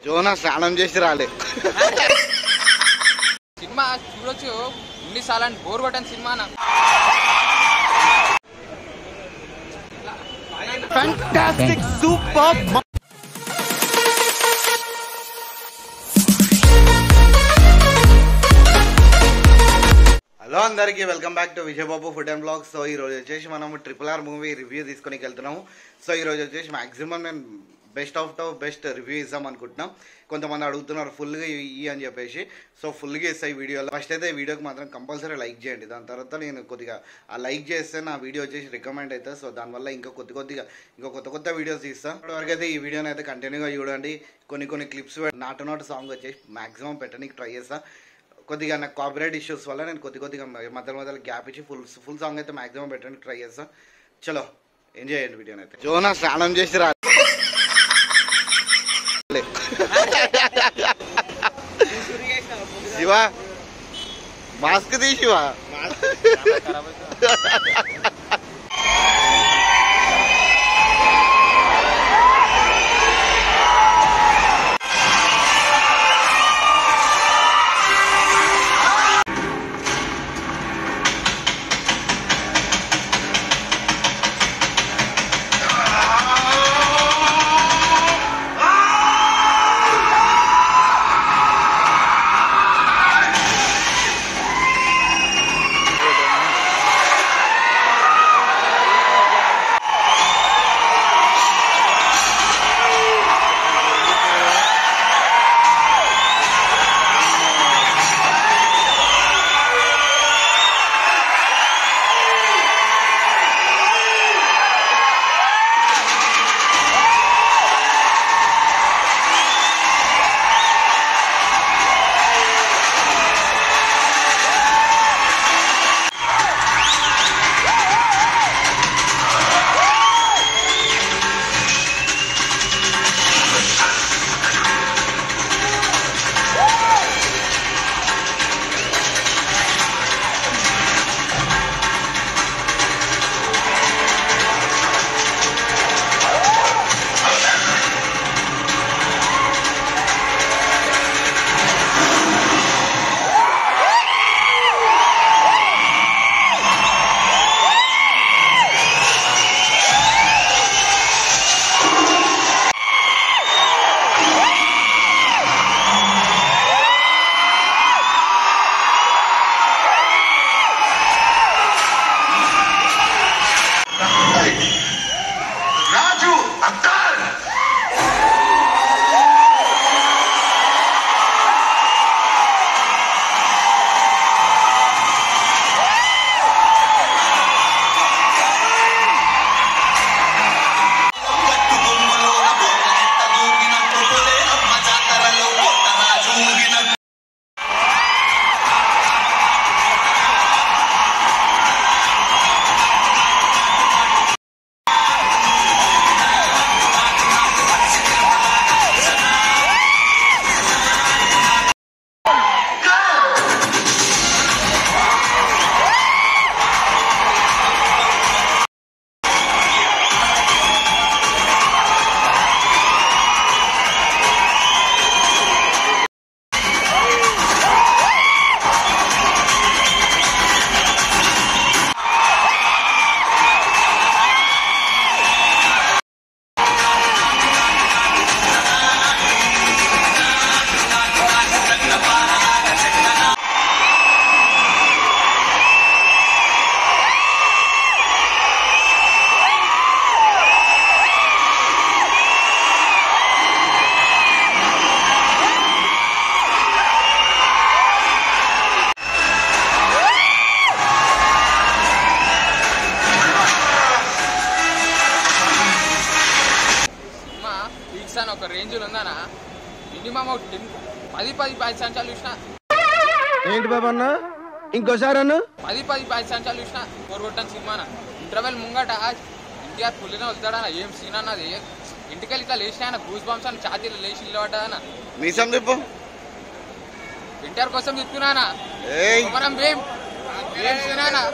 జోనా స్నానం చేసి రాలే సినిమా చూడొచ్చు ఎన్నిసార్లు అని బోర్ కొట్టని సినిమా ఫ్యాంటాస్టిక్ సూపర్ హలో అందరికీ welcome back to Vijaya Babu food and blog so ఈ రోజు వచ్చేసి మనం ట్రిపుల్ ఆర్ మూవీ రివ్యూ తీసుకొని వెళ్తున్నాము సో ఈ రోజు వచ్చేసి మాక్సిమం నేను best of top best review ఇద్దాం అనుకుంటున్నాం కొంతమంది అడుగుతున్నారు ఫుల్గా ఇయ్యి అని చెప్పేసి సో ఫుల్గా ఇస్తాయి వీడియోలో ఫస్ట్ అయితే ఈ వీడియోకి మాత్రం కంపల్సరీ లైక్ చేయండి దాని తర్వాత నేను కొద్దిగా ఆ లైక్ చేస్తే నా వీడియో వచ్చేసి రికమెండ్ అవుతుంది సో దానివల్ల ఇంకా కొద్ది కొద్దిగా ఇంకా కొత్త కొత్త వీడియోస్ తీస్తాను ఇప్పటివరకు అయితే ఈ వీడియోని అయితే కంటిన్యూగా చూడండి కొన్ని కొన్ని క్లిప్స్ నాటు నాటు సాంగ్ వచ్చేసి మాక్సిమం పెట్టడానికి ట్రై చేస్తాను కొద్దిగా నాకు కాపీరైట్ ఇష్యూస్ వల్ల నేను కొద్ది కొద్దిగా మధ్య మధ్యలో గ్యాప్ ఇచ్చి ఫుల్ ఫుల్ సాంగ్ అయితే మాక్సిమం పెట్టడానికి ట్రై చేస్తాను చలో ఎంజాయ్ చేయండి వీడియోని అయితే జోనా స్నానం చేసి రా శివ మాస్క్ తీ శివ రాజు అత్తార్ సినిమా పీక్స్ అని ఒక రేంజ్ ఉందనా మినిమం ఒక టెన్ పది పది పది సంవత్సరాలు చూసిన ఏంటి బాబా అన్న ఇంకోసారి అన్న పది పది పది సంవత్సరాలు చూసిన బోర్ కొట్టని సినిమా ఇంటర్వెల్ ముంగట ఎన్టీఆర్ పుల్లిన వెళ్తాడన్న ఏం సీన్ అన్నది ఇంటికెళ్ళి ఇట్లా లేచిన ఆయన గూస్ బంప్స్ అని ఛాతీలో లేచి నిలబడ్డాదన్న మీసం చెప్పు ఎన్టీఆర్ కోసం చెప్తున్నానా ఏయ్ మనం ఏం ఏం సీనానా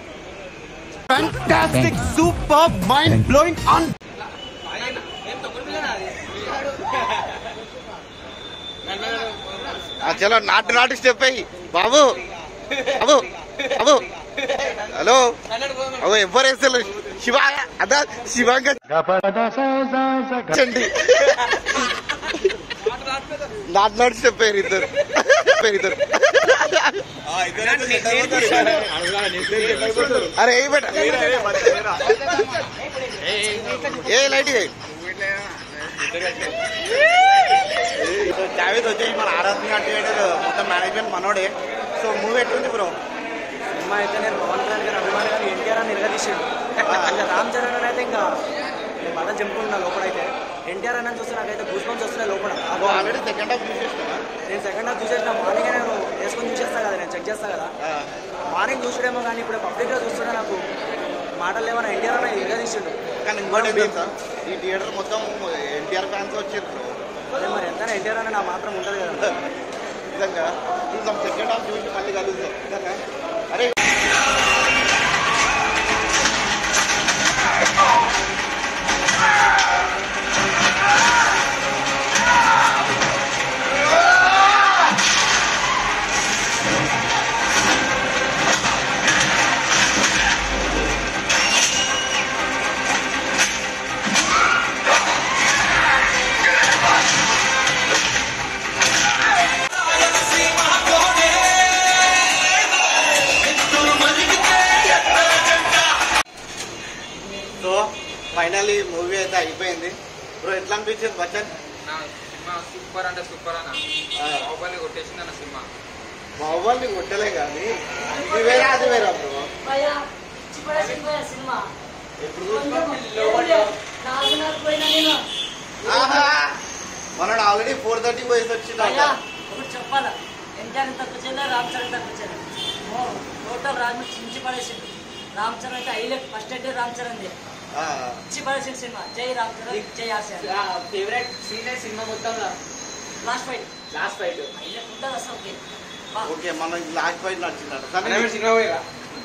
ఫ్యాంటాస్టిక్ సూపర్ మైండ్ బ్లోయింగ్ ఆన్ ఏం తొక్కుడు ఆ, చలో నాటు నాటు స్టెప్ అయ్యి బాబు బాబు బాబు హలో అవు ఎవరు వేస్తారు శివ అదా శివంగా చండి నాటు నాటు స్టెప్ అయ్యారు ఇద్దరు పేరు ఇద్దరు అరే ఏ బేట ఏ లైట్ జావేద్ వచ్చేసి మన ఆరాధన అంటే మొత్తం మేనేజ్మెంట్ మనోడే సో మూవీ ఎట్లుంది బ్రో సినిమా అయితే నేను పవన్ కళ్యాణ్ గారి అభిమాని కానీ ఎన్టీఆర్ అని నిలదీసాడు ఇంకా రామ్ చరణ్ అని అయితే ఇంకా నేను మళ్ళీ చెప్పుకుంటున్నా లోపలైతే ఎన్టీఆర్ అని చూస్తే నాకైతే గూస్ బంప్స్ వస్తున్నాయి లోపల నువ్వు ఆల్రెడీ సెకండ్ హాఫ్ చూసేస్తున్నా నేను సెకండ్ హాఫ్ చూసేసిన మార్నింగ్ నేను వేసుకొని చూసేస్తా కదా నేను చెక్ చేస్తా కదా మార్నింగ్ చూసుడేమో కానీ ఇప్పుడు పబ్లిక్గా చూస్తుంటే నాకు మాటలు ఏమైనా ఎన్టీఆర్ అని నిలదీసిండు కానీ ఇంకోటి ఏంటి తెలుసా ఈ థియేటర్ మొత్తం ఎన్టీఆర్ ఫ్యాన్స్ వచ్చారు bro. అదే మరి ఎంతైనా ఎన్టీఆర్ అని నా మాత్రం ఉంటుంది కదా నిజంగా చూద్దాం సెకండ్ హాఫ్ చూసి మళ్ళీ కలుద్దాం నిజంగా అరే సో ఫైనల్లీ మూవీ అయితే అయిపోయింది బ్రో ఎట్లా అనిపించింది బచ్చన్ నా సినిమా సూపర్ అంటే సూపర్ అన్న ఆ. బాహుబలి కొట్టేసింది అన్న సినిమా బాహుబలి కొట్టలే కానీ ఇది వేరే అది వేరే బ్రో భయ్యా చిప్పడేసింది భయ్యా సినిమా ఎప్పుడు కొంచెం నాలుగున్నర పోయినా నేను మనడు ఆల్రెడీ ఫోర్ థర్టీ పోయేసి వచ్చిండ భయ్యా ఒకటి చెప్పాలా ఎన్టీఆర్ తక్కువ చేయలే రామ్ చరణ్ తక్కువ చేయలే టోటల్ రాజు చించి పడేసిండు రామ్ చరణ్ అయితే హైలైట్ ఫస్ట్ అయితే రామ్ చరణ్ చించి పడేసిండు సినిమా జై రామ్ చరణ్ జై ఆశ ఫేవరెట్ సీన్ సినిమా మొత్తంలో last fight last fight highlight ఉంటుంది అసలు ఓకే బా. ఓకే మనం లాస్ట్ ఫైట్ నచ్చిందట సినిమా పోయిరా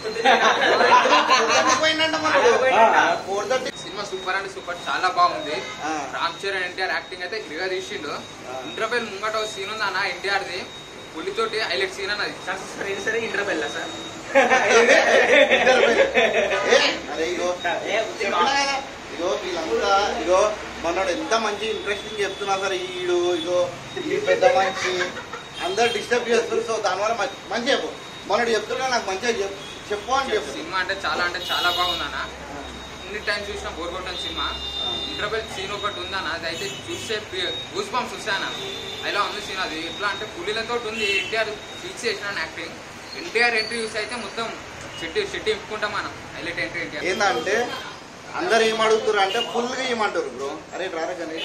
ఫోర్ థర్టీ సినిమా సూపర్ అంటే సూపర్ చాలా బాగుంది రామ్ చరణ్ ఎన్టీఆర్ యాక్టింగ్ అయితే గిరిగా తీసిండు ఇంటర్వెల్ ముంగట ఒక సీన్ ఉంది అన్న ఎన్టీఆర్ ది పులితోటి హైలైట్ సీన్ అన్నది సరే సరే ఇంటర్వెల్ సార్ అరే ఇగో చెప్పినా కదా, ఇగో వీళ్ళంతా ఇగో మనోడు ఎంత మంచి ఇంట్రెస్టింగ్ చెప్తున్నా సరే ఈడు ఇగో ఈ పెద్ద మనిషి అందరు డిస్టర్బ్ చేస్తారు సో దానివల్ల మంచి- మంచి చెప్పు మనోడు చెప్తున్నా నాకు మంచిగా చెప్పు చెప్పు అని చెప్పు సినిమా అంటే చాలా అంటే చాలా బాగుంది అన్న ఎన్ని టైం చూసినా బోర్ కొట్టని సినిమా ఇంటర్వెల్ సీన్ ఒకటి ఉందన్న అది అయితే చూస్తే గూస్ బంప్స్ వస్తాయన్న అలా ఉంది సీన్ అది ఎట్లా అంటే పులిలతో ఉంది ఎన్టీఆర్ ఫిక్స్ చేసిన యాక్టింగ్ ఎన్టీఆర్ ఎంట్రీ చూసి అయితే మొత్తం చెట్టు చెట్టు ఇప్పుకుంటాం మనం హైలైట్ ఎంట్రీ ఎన్టీఆర్ ఏంటంటే అందరు ఏం అడుగుతారు అంటే ఫుల్ గా ఏమంటారు బ్రో అరే రారా గణేష్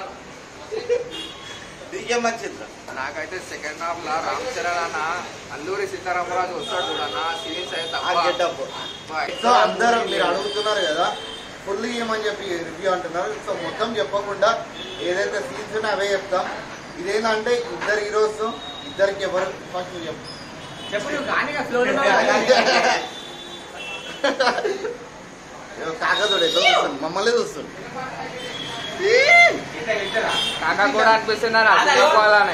నీకేం మంచిది నాకైతే సెకండ్ హాఫ్ లా రామ్ చరణ్ అన్న అల్లూరి సీతారామరాజు వస్తాడు చూడన్న సీన్స్ అయితే ఆ గెటప్ సో అందరూ మీరు అడుగుతున్నారు కదా ఫుల్ ఏమని చెప్పి రివ్యూ అంటున్నారు సో మొత్తం చెప్పకుండా ఏదైతే సీన్స్ ఉన్నాయో అవే చెప్తాం ఇదేంటంటే ఇద్దరు హీరోస్ ఇద్దరికి ఎవరు ఫస్ట్ చెప్పు చెప్పు నువ్వు కానీ ఫ్లో కాకతోడు ఎట్లా చూస్తుంది మమ్మల్ని చూస్తుంది కాకా కూడా అనిపిస్తుంది అని అర్థం చేసుకోవాలని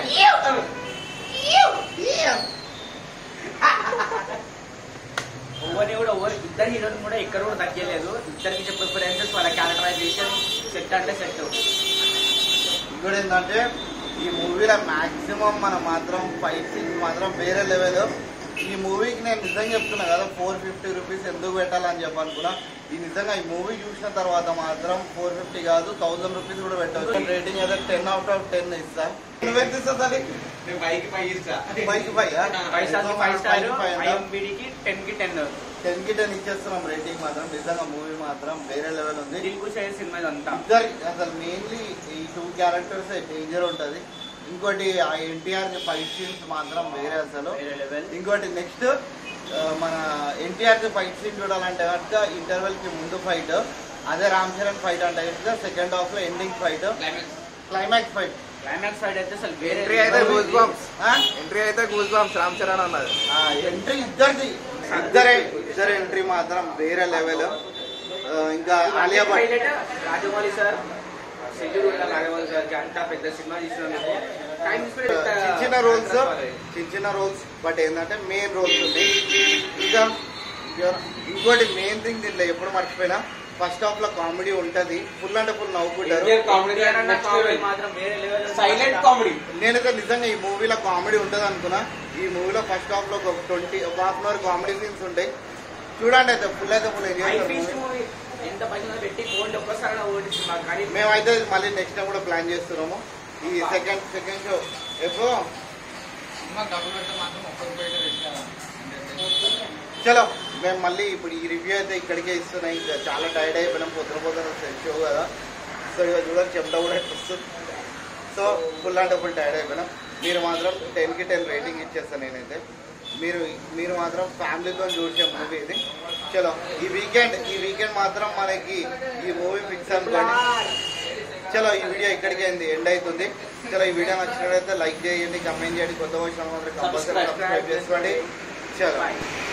ఎవరిని కూడా ఎవరు ఇద్దరు హీరోని కూడా ఎక్కడ కూడా తగ్గలేదు ఇద్దరికి చెప్పే ప్రిఫరెన్సెస్ వాళ్ళ క్యారెక్టరైజేషన్ సెట్ అంటే సెట్ ఇంకోటి ఏంటంటే ఈ మూవీలో మాక్సిమం మనం మాత్రం ఫైట్ సీన్స్ మాత్రం వేరే లెవెల్ ఈ మూవీకి నేను నిజంగా చెప్తున్నా కదా ఫోర్ ఫిఫ్టీ రూపీస్ ఎందుకు పెట్టాలని చెప్పనుకున్నా ఈ నిజంగా ఈ మూవీ చూసిన తర్వాత మాత్రం ఫోర్ ఫిఫ్టీ కాదు థౌసండ్ రూపీస్ కూడా పెట్టవచ్చు రేటింగ్ అయితే టెన్ అవుట్ ఆఫ్ టెన్ ఇస్తా నువ్వెంత ఇస్తావు దానికి బైక్ పై ఇస్తా ఫైవ్ కి five five star five star ఐఎంబిడికి టెన్ కి టెన్ టెన్ కి టెన్ ఇచ్చేస్తున్నాం రేటింగ్ మాత్రం నిజంగా మూవీ మాత్రం వేరే లెవెల్ ఉంది దిల్కు షైర్ సినిమా ఇదంతా ఇద్దరు అసలు మెయిన్లీ ఈ టూ క్యారెక్టర్స్ డేంజర్ ఉంటది ఇంకోటి ఆ ఎన్టీఆర్ ఫైట్ సీన్స్ మాత్రం వేరే అసలు వేరే లెవెల్ ఇంకోటి నెక్స్ట్ మన ఎన్టీఆర్ ఫైట్ సీన్ చూడాలంటే కనుక ఇంటర్వెల్ కి ముందు ఫైట్ అదే రామ్ చరణ్ ఫైట్ అంటే కనుక సెకండ్ హాఫ్ లో ending fight climax fight climax fight అయితే అసలు వేరే ఎంట్రీ అయితే గూస్ బంప్స్ ఎంట్రీ అయితే గూస్ బంప్స్ రామ్ చరణ్ అన్నది ఎంట్రీ ఇద్దరిది ఇద్దరే ఇద్దరు ఎంట్రీ మాత్రం వేరే లెవెల్ ఇంకా Alia Bhatt highlight Rajamouli sir schedule కూడా రాఘవన్ సార్కి అంత పెద్ద సినిమా తీసినందుకు టైం చిన్న చిన్న రోల్స్ చిన్న చిన్న రోల్స్ బట్ ఏంటంటే మెయిన్ రోల్స్ ఉంది ఇంకా ఇంకోటి మెయిన్ థింగ్ దీంట్లో ఎప్పుడు మర్చిపోయినా ఫస్ట్ హాఫ్ లో కామెడీ ఉంటది ఫుల్ అంటే ఫుల్ నవ్వుకుంటారు కామెడీ కామెడీ మాత్రం వేరే లెవెల్ సైలెంట్ కామెడీ నేనైతే నిజంగా ఈ మూవీలో కామెడీ ఉంటుంది అనుకున్నా ఈ మూవీలో ఫస్ట్ హాఫ్ లో ఒక ట్వంటీ ఒక half an hour comedy scenes ఉంటాయి చూడండి అయితే ఫుల్ అయితే full enjoy high feast movie ఎంత పైసలు పెట్టి ఓడి ఒక్కసారి ఓడి సినిమా కానీ మేమైతే మళ్ళీ నెక్స్ట్ టైం కూడా ప్లాన్ చేస్తున్నాము ఈ సెకండ్ సెకండ్ షో ఎప్పుడు సినిమా డబ్బులు పెడితే మాత్రం ఒక్క రూపాయి అయితే పెట్టాలి చలో మేము మళ్ళీ ఇప్పుడు ఈ రివ్యూ అయితే ఇక్కడికే ఇస్తున్నాయి ఇంకా చాలా టైర్డ్ అయిపోయినాం పొద్దున పొద్దున షో కదా సో ఇక చూడండి చెప్తా కూడా వస్తుంది సో ఫుల్ అంటే ఫుల్ టైర్డ్ అయిపోయినాం మీరు మాత్రం టెన్కి టెన్ రేటింగ్ ఇచ్చేస్తాను నేనైతే మీరు మీరు మాత్రం ఫ్యామిలీతో చూసే మూవీ ఇది చలో ఈ వీకెండ్ ఈ వీకెండ్ మాత్రం మనకి ఈ మూవీ ఫిక్స్ అనుకోండి చలో ఈ వీడియో ఇక్కడికి అయింది ఎండ్ అవుతుంది చలో ఈ వీడియో నచ్చినట్లయితే లైక్ చేయండి కమెంట్ చేయండి కొత్త వచ్చిన మాత్రం కంపల్సరీ సబ్స్క్రైబ్ చేసుకోండి చలో